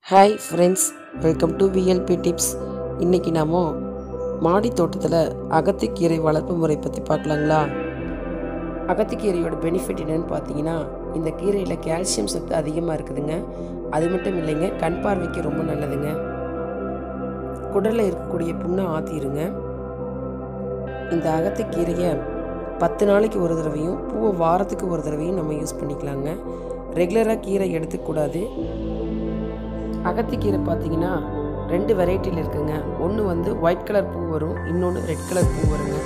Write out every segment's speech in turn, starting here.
hi friends welcome to VLP tips இன்றைக்கி நாம மாடி தோட்டத்தில் அகத்திக்கீரை வளர்ப்பு முறை பற்றி பார்க்கலாங்களா அகத்திக்கீரையோட பெனிஃபிட் என்னன்னு பார்த்தீங்கன்னா இந்த கீரையில் கால்சியம் சத்து அதிகமாக இருக்குதுங்க அது மட்டும் இல்லைங்க கண் பார்வைக்கு ரொம்ப நல்லதுங்க குடலில் இருக்கக்கூடிய புண்ணை ஆற்றிடுங்க இந்த அகத்திக்கீரையை பத்து நாளைக்கு ஒரு தடவையும் பூவை வாரத்துக்கு ஒரு தடவையும் நம்ம யூஸ் பண்ணிக்கலாங்க ரெகுலராக கீரை எடுத்துக்கூடாது அகத்திக்கீரை பார்த்தீங்கன்னா ரெண்டு வெரைட்டியில் இருக்குங்க ஒன்று வந்து ஒயிட் கலர் பூ வரும் இன்னொன்று ரெட் கலர் பூ வருங்க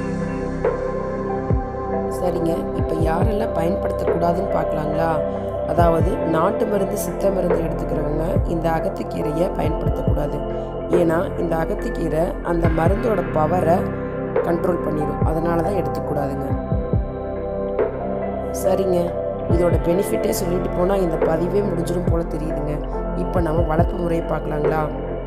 சரிங்க இப்போ யாரெல்லாம் பயன்படுத்தக்கூடாதுன்னு பார்க்கலாங்களா அதாவது நாட்டு மருந்து சித்த மருந்து எடுத்துக்கிறவங்க இந்த அகத்திக்கீரையை பயன்படுத்தக்கூடாது ஏன்னா இந்த அகத்திக்கீரை அந்த மருந்தோட பவரை கண்ட்ரோல் பண்ணிடும் அதனால தான் எடுத்துக்கூடாதுங்க சரிங்க இதோட பெனிஃபிட்டே சொல்லிட்டு போனால் இந்த பதிவே முடிஞ்சிடும் போல தெரியுதுங்க இப்போ நம்ம வளர்ப்பு முறையை பார்க்கலாங்களா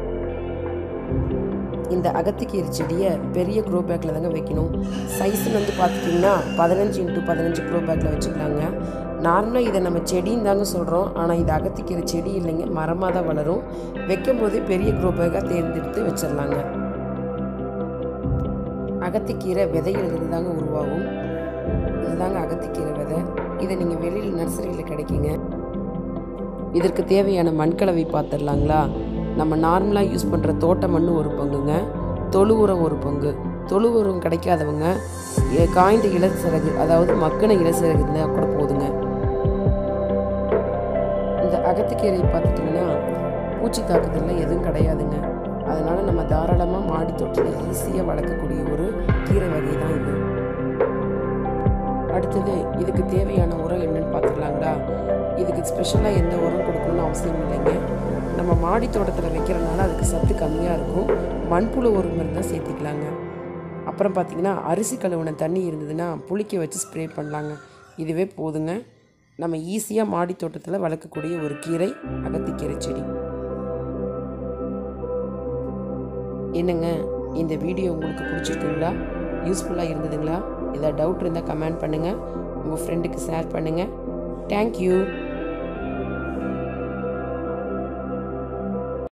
இந்த அகத்திக்கீரை செடியை பெரிய க்ரோ பேக்கில் தாங்க வைக்கணும் சைஸ்னு வந்து பார்த்துட்டிங்கன்னா பதினஞ்சு இன்ட்டு பதினஞ்சு க்ரோ பேக்கில் வச்சுக்கலாங்க நார்மலாக இதை நம்ம செடின்னு தாங்க சொல்கிறோம் ஆனால் இது அகத்திக்கீரை செடி இல்லைங்க மரமாக தான் வளரும் வைக்கும் போதே பெரிய க்ரோ பேக்காக தேர்ந்தெடுத்து வச்சிடலாங்க அகத்திக்கீரை விதையிலிருந்து தாங்க உருவாகும் இதுதாங்க அகத்திக்கீரை விதை இதை நீங்கள் வெளியில் நர்சரியில் கிடைக்குங்க இதற்கு தேவையான மண்கலவை பார்த்துடலாங்களா நம்ம நார்மலாக யூஸ் பண்ணுற தோட்ட மண் ஒரு பங்குங்க தொழு உரம் ஒரு பங்கு தொழு உரம் கிடைக்காதவங்க எ- காய்ந்த இலசிறகு அதாவது மக்கின இலசிறகு இருந்தால் கூட போதுங்க இந்த அகத்திக்கீரை பார்த்துட்டிங்கன்னா பூச்சி தாக்குதல்லாம் எதுவும் கிடையாதுங்க அதனால் நம்ம தாராளமாக மாடி தொட்டில் ஈஸியாக வளர்க்கக்கூடிய ஒரு கீரை வகை தான் இது அடுத்தது இதுக்கு தேவையான உரம் என்னன்னு பார்த்துக்கலாங்களா இதுக்கு ஸ்பெஷலாக எந்த உரம் கொடுக்கணும்னு அவசியம் இல்லைங்க நம்ம மாடி தோட்டத்தில் வைக்கிறனால அதுக்கு சத்து கம்மியாக இருக்கும் மண்புழு உரம் இருந்தால் சேர்த்திக்கலாங்க அப்புறம் பார்த்தீங்கன்னா அரிசி கழுவுன தண்ணி இருந்ததுன்னா புளிக்க வச்சு ஸ்ப்ரே பண்ணலாங்க இதுவே போதுங்க நம்ம ஈஸியாக மாடி தோட்டத்தில் வளர்க்கக்கூடிய ஒரு கீரை அகத்திக்கீரை செடி என்னங்க இந்த வீடியோ உங்களுக்கு பிடிச்சிருக்குங்களா யூஸ்ஃபுல்லாக இருந்ததுங்களா ஏதாவது டவுட் இருந்தால் கமெண்ட் பண்ணுங்கள் உங்கள் ஃப்ரெண்டுக்கு ஷேர் பண்ணுங்கள் தேங்க்யூ